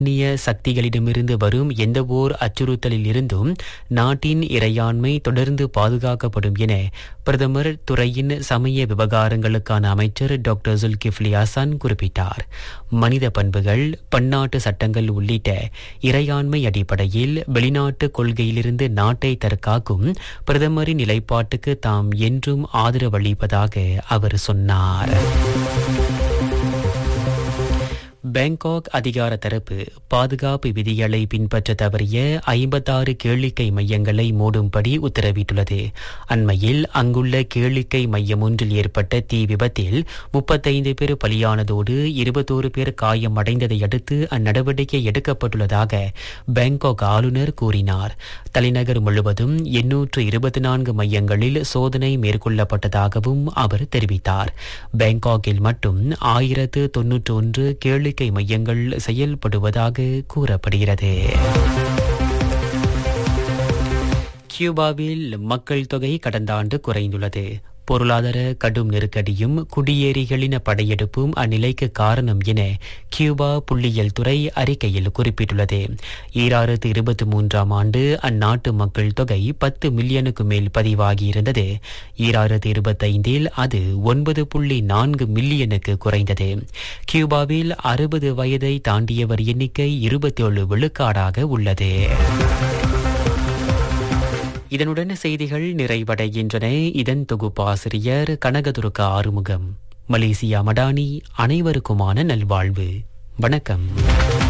அந்நிய சக்திகளிடமிருந்து வரும் எந்தவோர் அச்சுறுத்தலில் இருந்தும் நாட்டின் இறையாண்மை தொடர்ந்து பாதுகாக்கப்படும் என பிரதமர் துறையின் சமய விவகாரங்களுக்கான அமைச்சர் டாக்டர் ஜுல்கிஃப்லி ஹசான் குறிப்பிட்டார் மனித பண்புகள் பன்னாட்டு சட்டங்கள் உள்ளிட்ட இறையாண்மை அடிப்படையில் வெளிநாட்டு கொள்கையிலிருந்து நாட்டை தற்காக்கும் பிரதமரின் நிலைப்பாட்டுக்கு தாம் என்றும் ஆதரவளிப்பதாக அவர் சொன்னார் பேங்காக் அதிகார தரப்பு பாதுகாப்பு விதிகளை பின்பற்ற தவறிய ஐம்பத்தாறு கேளிக்கை மையங்களை மூடும்படி உத்தரவிட்டுள்ளது அண்மையில் அங்குள்ள கேளிக்கை மையம் ஒன்றில் ஏற்பட்ட தீ விபத்தில் முப்பத்தைந்து பேர் பலியானதோடு இருபத்தோரு பேர் காயமடைந்ததை அடுத்து அந்நடவடிக்கை எடுக்கப்பட்டுள்ளதாக பேங்காக் ஆளுநர் கூறினார் தலைநகர் முழுவதும் எண்ணூற்று இருபத்தி நான்கு மையங்களில் சோதனை மேற்கொள்ளப்பட்டதாகவும் அவர் தெரிவித்தார் பேங்காக்கில் மட்டும் ஆயிரத்து தொன்னூற்று ஒன்று கேளிக்கை மையங்கள் செயல்படுவதாக கூறப்படுகிறது கியூபாவில் மக்கள் தொகை கடந்த ஆண்டு குறைந்துள்ளது பொருளாதார கடும் நெருக்கடியும் குடியேறிகளின படையெடுப்பும் அந்நிலைக்கு காரணம் என கியூபா புள்ளியியல் துறை அறிக்கையில் குறிப்பிட்டுள்ளது ஈராயிரத்து இருபத்தி மூன்றாம் ஆண்டு அந்நாட்டு மக்கள் தொகை பத்து மில்லியனுக்கு மேல் பதிவாகியிருந்தது ஈராயிரத்து இருபத்தைந்தில் அது ஒன்பது புள்ளி நான்கு மில்லியனுக்கு குறைந்தது கியூபாவில் அறுபது வயதை தாண்டியவர் எண்ணிக்கை இருபத்தேழு விழுக்காடாக உள்ளது இதனுடன் செய்திகள் நிறைவடைகின்றன இதன் தொகுப்பாசிரியர் கனகதுர்கா ஆறுமுகம் மலேசியா மடானி அனைவருக்குமான நல்வாழ்வு வணக்கம்